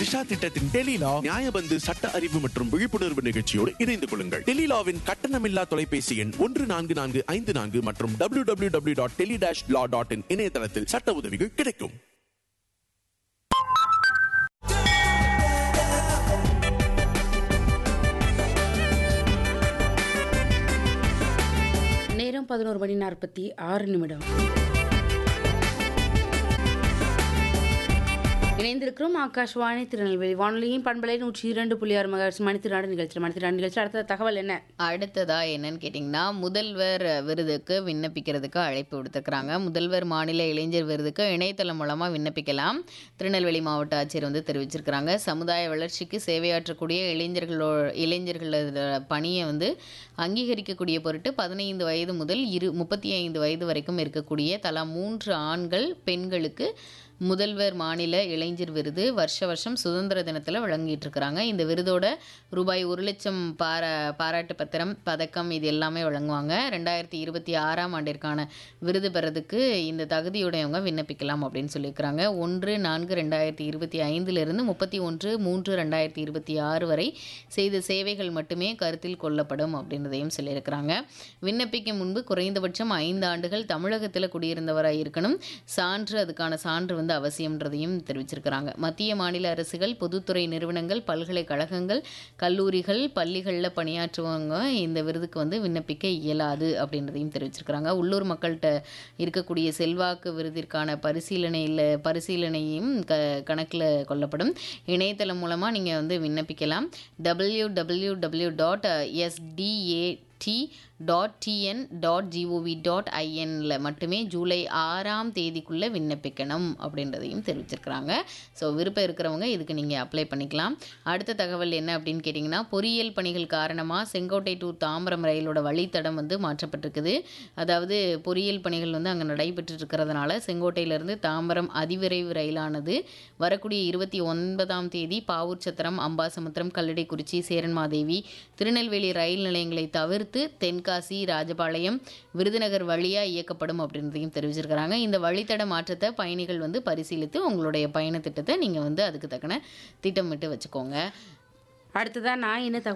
திஷா திட்டத்தின் டெலிலா நியாயபந்து சட்ட அறிவு மற்றும் விழிப்புணர்வு நிகழ்ச்சியோடு இணைந்து கொள்ளுங்கள் டெலிலாவின் கட்டணமில்லா தொலைபேசி எண் ஒன்று நான்கு நான்கு ஐந்து நான்கு மற்றும் W W W dot tele dash law dot in இணையதளத்தில் சட்ட உதவிகள் கிடைக்கும் நேரம் பதினோரு மணி நாற்பத்தி ஆறு நிமிடம் இணைந்திருக்கிறோம் ஆகாஷ்வாணி திருநெல்வேலி வானொலியின் பண்பலை நூற்றி இரண்டு புள்ளி ஆறு மகர்ஸ் மணித்திராடு நிகழ்ச்சி மணித்திராடு நிகழ்ச்சி அடுத்த தகவல் என்ன அடுத்ததா என்னன்னு கேட்டிங்கன்னா முதல்வர் விருதுக்கு விண்ணப்பிக்கிறதுக்கு அழைப்பு விடுத்துக்கிறாங்க முதல்வர் மாநில இளைஞர் விருதுக்கு இணையதளம் மூலமாக விண்ணப்பிக்கலாம் திருநெல்வேலி மாவட்ட ஆட்சியர் வந்து தெரிவிச்சிருக்கிறாங்க சமுதாய வளர்ச்சிக்கு சேவையாற்றக்கூடிய இளைஞர்களோ இளைஞர்களோட பணியை வந்து அங்கீகரிக்கக்கூடிய பொருட்டு பதினைந்து வயது முதல் இரு முப்பத்தி ஐந்து வயது வரைக்கும் இருக்கக்கூடிய தலா மூன்று ஆண்கள் பெண்களுக்கு முதல்வர் மாநில இளைஞர் விருது வருஷ வருஷம் சுதந்திர தினத்தில் வழங்கிட்டு இருக்கிறாங்க இந்த விருதோட ரூபாய் ஒரு லட்சம் பாரா பாராட்டு பத்திரம் பதக்கம் இது எல்லாமே வழங்குவாங்க ரெண்டாயிரத்தி இருபத்தி ஆறாம் ஆண்டிற்கான விருது பெறதுக்கு இந்த தகுதியுடையவங்க விண்ணப்பிக்கலாம் அப்படின்னு சொல்லியிருக்கிறாங்க ஒன்று நான்கு ரெண்டாயிரத்தி இருபத்தி ஐந்திலிருந்து முப்பத்தி ஒன்று மூன்று ரெண்டாயிரத்தி இருபத்தி ஆறு வரை செய்த சேவைகள் மட்டுமே கருத்தில் கொள்ளப்படும் அப்படின்றதையும் சொல்லியிருக்கிறாங்க விண்ணப்பிக்கும் முன்பு குறைந்தபட்சம் ஐந்து ஆண்டுகள் தமிழகத்தில் குடியிருந்தவராக இருக்கணும் சான்று அதுக்கான சான்று வந்து அவசியம்ன்றதையும் தெரிவிச்சிருக்கிறாங்க மத்திய மாநில அரசுகள் பொதுத்துறை நிறுவனங்கள் பல்கலைக்கழகங்கள் கல்லூரிகள் பள்ளிகளில் பணியாற்றுவவங்க இந்த விருதுக்கு வந்து விண்ணப்பிக்க இயலாது அப்படின்றதையும் தெரிவிச்சிருக்கிறாங்க உள்ளூர் மக்கள்கிட்ட இருக்கக்கூடிய செல்வாக்கு விருதிற்கான பரிசீலனையில் பரிசீலனையும் க கணக்கில் கொள்ளப்படும் இணையதளம் மூலமாக நீங்கள் வந்து விண்ணப்பிக்கலாம் W W W dot S D A T dot T N dot G O V dot ஐஎனில் மட்டுமே ஜூலை ஆறாம் தேதிக்குள்ளே விண்ணப்பிக்கணும் அப்படின்றதையும் தெரிவிச்சிருக்கிறாங்க ஸோ விருப்பம் இருக்கிறவங்க இதுக்கு நீங்கள் அப்ளை பண்ணிக்கலாம் அடுத்த தகவல் என்ன அப்படின்னு கேட்டிங்கன்னா பொறியியல் பணிகள் காரணமாக செங்கோட்டை டு தாம்பரம் ரயிலோட வழித்தடம் வந்து மாற்றப்பட்டிருக்குது அதாவது பொறியியல் பணிகள் வந்து அங்கே நடைபெற்று இருக்கிறதுனால செங்கோட்டையிலிருந்து தாம்பரம் அதிவிரைவு ரயிலானது வரக்கூடிய இருபத்தி ஒன்பதாம் தேதி பாவூர் சத்திரம் அம்பாசமுத்திரம் கல்லடைக்குறிச்சி சேரன்மாதேவி திருநெல்வேலி ரயில் நிலையங்களை தவிர்த்து தென்காசி ராஜபாளையம் விருதுநகர் வழியாக இயக்கப்படும் அப்படின்றதையும் தெரிவிச்சிருக்கிறாங்க இந்த வழித்தட மாற்றத்தை பயணிகள் வந்து பரிசீலித்து உங்களுடைய பயண திட்டத்தை நீங்கள் வந்து அதுக்கு தக்கன திட்டமிட்டு வச்சுக்கோங்க அடுத்ததான் நான் என்ன தகவல்